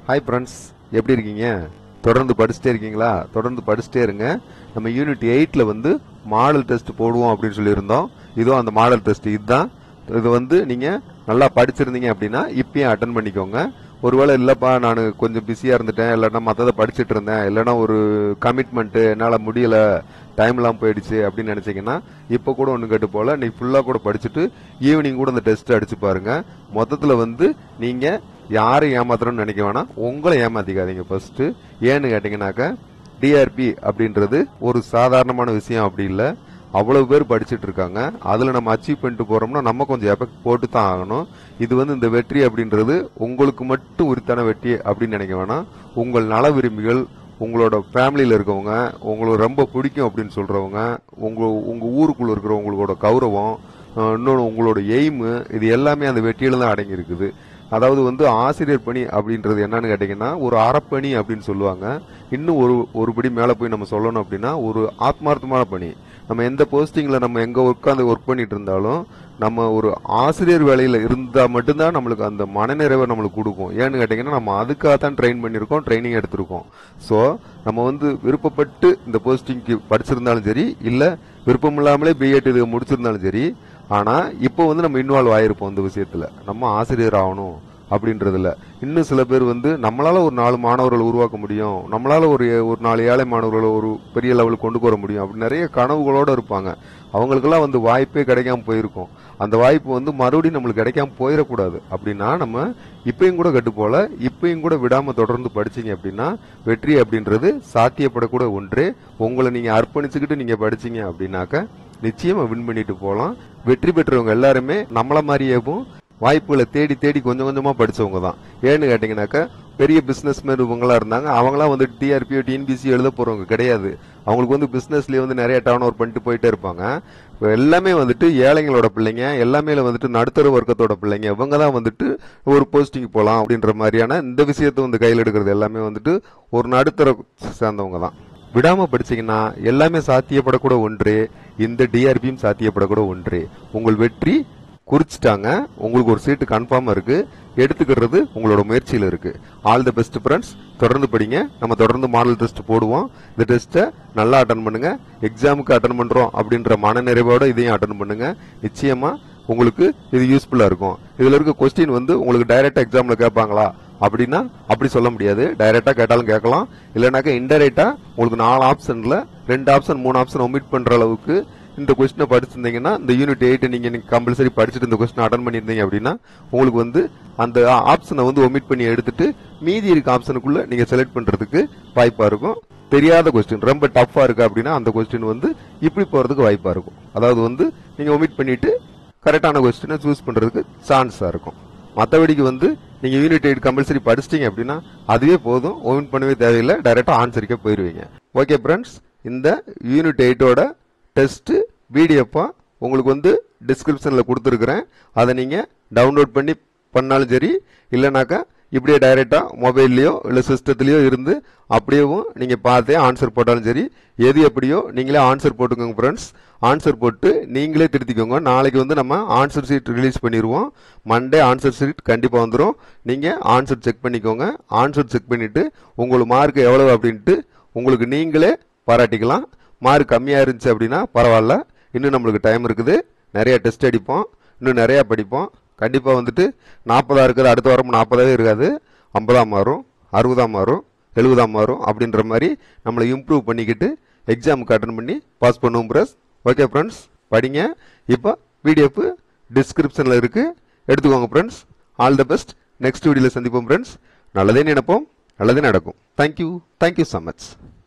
hi friends எப்படி இருக்கீங்க தொடர்ந்து படிச்சுட்டே இருக்கீங்களா தொடர்ந்து படிச்சுட்டே இருங்க நம்ம யூனிட் எயிட்ல வந்து மாடல் டெஸ்ட் போடுவோம் அப்படின்னு சொல்லியிருந்தோம் இதோ அந்த மாடல் டெஸ்ட் இதுதான் இது வந்து நீங்க நல்லா படிச்சிருந்தீங்க அப்படின்னா இப்பயும் அட்டன் பண்ணிக்கோங்க ஒருவேளை இல்லப்பா நான் கொஞ்சம் பிஸியா இருந்துட்டேன் இல்லைன்னா மற்றதை படிச்சுட்டு இருந்தேன் இல்லைன்னா ஒரு கமிட்மெண்ட் என்னால் முடியல டைம்லாம் போயிடுச்சு அப்படின்னு நினைச்சீங்கன்னா இப்போ கூட ஒன்று கேட்டு போல நீ ஃபுல்லாக கூட படிச்சுட்டு ஈவினிங் கூட அந்த டெஸ்ட் அடிச்சு பாருங்க மொத்தத்தில் வந்து நீங்க யாரை ஏமாத்துறோம்னு நினைக்க வேணாம் உங்களை ஏமாத்திக்காதீங்க ஃபர்ஸ்ட் ஏன்னு கேட்டீங்கன்னாக்க டிஆர்பி அப்படின்றது ஒரு சாதாரணமான விஷயம் அப்படி இல்லை அவ்வளவு பேர் படிச்சுட்டு இருக்காங்க அதுல நம்ம அச்சீவ் பண்ணிட்டு போறோம்னா நம்ம கொஞ்சம் எஃபெக்ட் போட்டு தான் ஆகணும் இது வந்து இந்த வெற்றி அப்படின்றது உங்களுக்கு மட்டும் உரித்தான வெற்றி அப்படின்னு நினைக்க வேணாம் உங்கள் நல விரும்பிகள் உங்களோட ஃபேமிலியில் இருக்கவங்க உங்களுக்கு ரொம்ப பிடிக்கும் அப்படின்னு சொல்றவங்க உங்க உங்க ஊருக்குள்ள இருக்கிறவங்களோட கௌரவம் அஹ், இன்னொன்று உங்களோட எய்மு இது எல்லாமே அந்த வெற்றியில தான் அடங்கி இருக்குது அதாவது வந்து ஆசிரியர் பணி அப்படின்றது என்னன்னு கேட்டீங்கன்னா ஒரு அறப்பணி அப்படின்னு சொல்லுவாங்க இன்னும் ஒரு ஒரு படி மேலே போய் நம்ம சொல்லணும் அப்படின்னா ஒரு ஆத்மார்த்தமான பணி நம்ம எந்த போஸ்டிங்ல நம்ம எங்க உட்காந்து ஒர்க் பண்ணிட்டு இருந்தாலும் நம்ம ஒரு ஆசிரியர் வேலையில இருந்தா மட்டும்தான் நம்மளுக்கு அந்த மனநிறைவை நம்மளுக்கு கொடுக்கும் ஏன்னு கேட்டீங்கன்னா நம்ம அதுக்காக தான் ட்ரெயின் பண்ணியிருக்கோம் ட்ரைனிங் எடுத்திருக்கோம் ஸோ நம்ம வந்து விருப்பப்பட்டு இந்த போஸ்டிங்க்கு படிச்சிருந்தாலும் சரி இல்ல விருப்பம் இல்லாமலே பிஎட் இது முடிச்சிருந்தாலும் சரி ஆனா இப்போ வந்து நம்ம இன்வால்வ் ஆயிருப்போம் இந்த விஷயத்துல நம்ம ஆசிரியர் ஆகணும் அப்படின்றதுல இன்னும் சில பேர் வந்து நம்மளால ஒரு நாலு மாணவர்களை உருவாக்க முடியும் நம்மளால ஒரு ஒரு நாலு ஏழை மாணவர்களை ஒரு பெரிய லெவலுக்கு கொண்டு வர முடியும் அப்படி நிறைய கனவுகளோட இருப்பாங்க அவங்களுக்கெல்லாம் வந்து வாய்ப்பே கிடைக்காம போயிருக்கும் அந்த வாய்ப்பு வந்து மறுபடியும் நம்மளுக்கு கிடைக்காம போயிடக்கூடாது அப்படின்னா நம்ம இப்பயும் கூட கட்டு போல இப்பயும் கூட விடாம தொடர்ந்து படிச்சீங்க அப்படின்னா வெற்றி அப்படின்றது சாத்தியப்படக்கூட ஒன்று உங்களை நீங்க அர்ப்பணிச்சுக்கிட்டு நீங்க படிச்சீங்க அப்படின்னாக்க நிச்சயமா வின் பண்ணிட்டு போகலாம் வெற்றி பெற்றவங்க எல்லாருமே நம்மள மாதிரியேவும் வாய்ப்புகளை தேடி தேடி கொஞ்சம் கொஞ்சமா படிச்சவங்க தான் ஏன்னு கேட்டீங்கன்னாக்கா பெரிய பிசினஸ் மேன் இவங்களா இருந்தாங்க அவங்களாம் வந்து டிஆர்பிஓ டிஎன்பிசி எழுத போறவங்க கிடையாது அவங்களுக்கு வந்து பிசினஸ்லயே வந்து நிறைய டர்ன் ஓவர் பண்ணிட்டு போயிட்டே இருப்பாங்க இப்ப எல்லாமே வந்துட்டு ஏழைங்களோட பிள்ளைங்க எல்லாமே வந்துட்டு நடுத்தர வர்க்கத்தோட பிள்ளைங்க இவங்க தான் வந்துட்டு ஒரு போஸ்டிங் போகலாம் அப்படின்ற மாதிரியான இந்த விஷயத்தை வந்து கையில் எடுக்கிறது எல்லாமே வந்துட்டு ஒரு நடுத்தர சேர்ந்தவங்க தான் விடாம படிச்சீங்கன்னா எல்லாமே சாத்தியப்படக்கூட ஒன்று இந்த டிஆர்பியும் சாத்தியப்படக்கூட ஒன்று உங்கள் வெற்றி குறிச்சிட்டாங்க உங்களுக்கு ஒரு சீட்டு கன்ஃபார்மா இருக்கு எடுத்துக்கிறது உங்களோட முயற்சியில இருக்கு ஆல் தி பெஸ்ட் ஃப்ரெண்ட்ஸ் தொடர்ந்து படிங்க நம்ம தொடர்ந்து மாடல் டெஸ்ட் போடுவோம் இந்த டெஸ்ட்டை நல்லா அட்டன் பண்ணுங்க எக்ஸாமுக்கு அட்டன் பண்றோம் அப்படின்ற மனநிறைவோட இதையும் அட்டன் பண்ணுங்க நிச்சயமா உங்களுக்கு இது யூஸ்ஃபுல்லா இருக்கும் இதுல இருக்க கொஸ்டின் வந்து உங்களுக்கு டைரக்டா எக்ஸாம்ல கேட்பாங்களா அப்படின்னா அப்படி சொல்ல முடியாது டைரக்டா கேட்டாலும் கேட்கலாம் இல்லைனாக்கா இன்டைரக்டா உங்களுக்கு நாலு ஆப்ஷன்ல ரெண்டு ஆப்ஷன் மூணு ஆப்ஷன் ஒமிட் பண்ற அளவுக்கு இந்த கொஸ்டினை படிச்சிருந்தீங்கன்னா இந்த யூனிட் எயிட் நீங்க கம்பல்சரி படிச்சுட்டு இந்த கொஸ்டின் அட்டன் பண்ணியிருந்தீங்க அப்படின்னா உங்களுக்கு வந்து அந்த ஆப்ஷனை வந்து ஒமிட் பண்ணி எடுத்துட்டு மீதி இருக்க ஆப்ஷனுக்குள்ள நீங்க செலக்ட் பண்றதுக்கு வாய்ப்பா இருக்கும் தெரியாத கொஸ்டின் ரொம்ப டஃப்பா இருக்கு அப்படின்னா அந்த கொஸ்டின் வந்து இப்படி போறதுக்கு வாய்ப்பா இருக்கும் அதாவது வந்து நீங்க ஒமிட் பண்ணிட்டு கரெக்டான கொஸ்டினை சூஸ் பண்றதுக்கு சான்ஸா இருக்கும் மற்றபடிக்கு வந்து நீங்க யூனிட் எயிட் கம்பல்சரி படிச்சிட்டீங்க அப்படின்னா அதுவே போதும் ஒமிட் பண்ணவே தேவையில்லை டைரக்டா ஆன்சருக்கே போயிருவீங்க ஓகே ஃப்ரெண்ட்ஸ் இந்த யூனிட் எயிட்டோட டெஸ்ட் பிடிஎஃபா உங்களுக்கு வந்து டிஸ்கிரிப்ஷனில் கொடுத்துருக்குறேன் அதை நீங்கள் டவுன்லோட் பண்ணி பண்ணாலும் சரி இல்லைனாக்கா இப்படியே டைரெக்டாக மொபைல்லையோ இல்லை சிஸ்டத்துலேயோ இருந்து அப்படியேவும் நீங்கள் பார்த்தே ஆன்சர் போட்டாலும் சரி எது எப்படியோ நீங்களே ஆன்சர் போட்டுக்கோங்க ஃப்ரெண்ட்ஸ் ஆன்சர் போட்டு நீங்களே திருத்திக்கோங்க நாளைக்கு வந்து நம்ம ஆன்சர் ஷீட் ரிலீஸ் பண்ணிடுவோம் மண்டே ஆன்சர் ஷீட் கண்டிப்பாக வந்துடும் நீங்கள் ஆன்சர் செக் பண்ணிக்கோங்க ஆன்சர் செக் பண்ணிவிட்டு உங்களுக்கு மார்க் எவ்வளவு அப்படின்ட்டு உங்களுக்கு நீங்களே பாராட்டிக்கலாம் மார்க் கம்மியாக இருந்துச்சு அப்படின்னா பரவாயில்ல இன்னும் நம்மளுக்கு டைம் இருக்குது நிறைய டெஸ்ட் அடிப்போம் இன்னும் நிறையா படிப்போம் கண்டிப்பாக வந்துட்டு நாற்பதா இருக்குது அடுத்த வாரம் நாற்பதாவே இருக்காது ஐம்பதா மாறும் அறுபதா மாறும் எழுபதா மாறும் அப்படின்ற மாதிரி நம்மளை இம்ப்ரூவ் பண்ணிக்கிட்டு எக்ஸாமுக்கு அட்டன் பண்ணி பாஸ் பண்ணுவோம் ப்ரஸ் ஓகே ஃப்ரெண்ட்ஸ் படிங்க இப்போ பிடிஎஃப் டிஸ்கிரிப்ஷனில் இருக்குது எடுத்துக்கோங்க friends all the best next வீடியோவில் சந்திப்போம் ஃப்ரெண்ட்ஸ் நல்லதே நினைப்போம் நல்லதே நடக்கும் தேங்க்யூ தேங்க்யூ ஸோ மச்